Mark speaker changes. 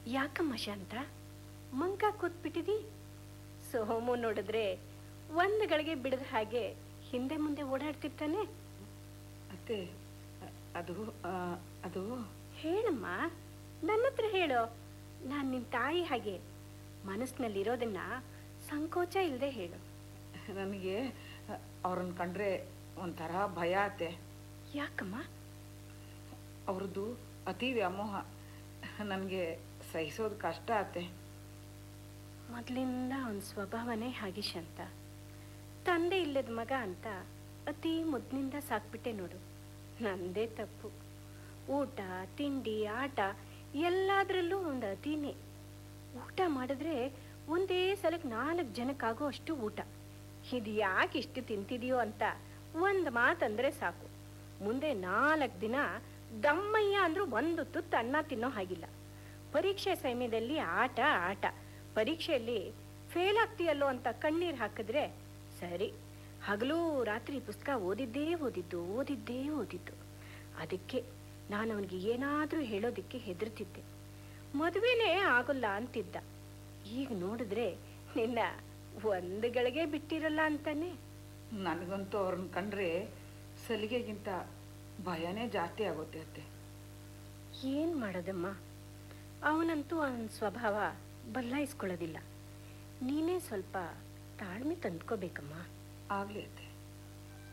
Speaker 1: ಯಾಕಮ್ಮ ಶಾಂತ ಮಂಕ ಕೂತ್ಬಿಟ್ಟಿದಿ ಸೋಮು ನೋಡಿದ್ರೆ ಒಂದು ಗಳಿಗೆ ಬಿಡದ ಹಾಗೆ ಹಿಂದೆ ಮುಂದೆ ಓಡಾಡ್ತಿರ್ತಾನೆ
Speaker 2: ಅತ್ತೆ ಅ- ಅದು ಆ, ಅದು
Speaker 1: ಹೇಳಮ್ಮ ನನ್ನ ಹತ್ರ ಹೇಳು ನಾನು ನಿನ್ನ ತಾಯಿ ಹಾಗೆ ಮನಸ್ಸಿನಲ್ಲಿರೋದನ್ನ ಸಂಕೋಚ ಇಲ್ಲದೆ ಹೇಳು
Speaker 2: ನನಗೆ ಅವ್ರನ್ನ ಕಂಡ್ರೆ ಒಂಥರ ಭಯ ಆತೆ
Speaker 1: ಯಾಕಮ್ಮ
Speaker 2: ಅವ್ರದ್ದು ಅತಿ ವ್ಯಾಮೋಹ ನನಗೆ ಸಹಿಸೋದು ಕಷ್ಟ ಆತೆ
Speaker 1: ಮೊದಲಿಂದ ಅವನ ಸ್ವಭಾವನೇ ಹಾಗೆ ಶಾಂತ ತಂದೆ ಇಲ್ಲದ ಮಗ ಅಂತ ಅತಿ ಮುದ್ದಿನಿಂದ ಸಾಕ್ಬಿಟ್ಟೆ ನೋಡು ನಂದೇ ತಪ್ಪು ಊಟ ತಿಂಡಿ ಆಟ ಎಲ್ಲದರಲ್ಲೂ ಒಂದು ಅತಿನೇ ಊಟ ಮಾಡಿದ್ರೆ ಒಂದೇ ಸಲಕ್ಕೆ ನಾಲ್ಕು ಜನಕ್ಕಾಗೋ ಅಷ್ಟು ಊಟ ಇದು ಯಾಕೆ ಇಷ್ಟು ತಿಂತಿದೆಯೋ ಅಂತ ಒಂದು ಮಾತಂದ್ರೆ ಸಾಕು ಮುಂದೆ ನಾಲ್ಕು ದಿನ ದಮ್ಮಯ್ಯ ಅಂದ್ರೂ ಒಂದು ತುತ್ತು ಅನ್ನ ತಿನ್ನೋ ಹಾಗಿಲ್ಲ ಪರೀಕ್ಷೆ ಸಮಯದಲ್ಲಿ ಆಟ ಆಟ ಪರೀಕ್ಷೆಯಲ್ಲಿ ಫೇಲ್ ಆಗ್ತೀಯಲ್ಲೋ ಅಂತ ಕಣ್ಣೀರು ಹಾಕಿದ್ರೆ ಸರಿ ಹಗಲು ರಾತ್ರಿ ಪುಸ್ತಕ ಓದಿದ್ದೇ ಓದಿದ್ದು ಓದಿದ್ದೇ ಓದಿದ್ದು ಅದಕ್ಕೆ ನಾನು ಅವನಿಗೆ ಏನಾದರೂ ಹೇಳೋದಕ್ಕೆ ಹೆದರ್ತಿದ್ದೆ ಮದುವೆನೇ ಆಗೋಲ್ಲ ಅಂತಿದ್ದ ಈಗ ನೋಡಿದ್ರೆ ನಿನ್ನ ಒಂದು ಗಳಿಗೆ ಬಿಟ್ಟಿರಲ್ಲ ಅಂತಾನೆ
Speaker 2: ನನಗಂತೂ ಅವ್ರನ್ನ ಕಂಡ್ರೆ ಸಲಿಗೆಗಿಂತ ಭಯನೇ ಜಾಸ್ತಿ ಆಗುತ್ತೆ ಅತ್ತೆ
Speaker 1: ಏನು ಮಾಡೋದಮ್ಮ ಅವನಂತೂ ಅವನ ಸ್ವಭಾವ ಬದಲಾಯಿಸ್ಕೊಳ್ಳೋದಿಲ್ಲ ನೀನೇ ಸ್ವಲ್ಪ ತಾಳ್ಮೆ ತಂದ್ಕೋಬೇಕಮ್ಮ
Speaker 2: ಆಗಲಿ ಅತ್ತೆ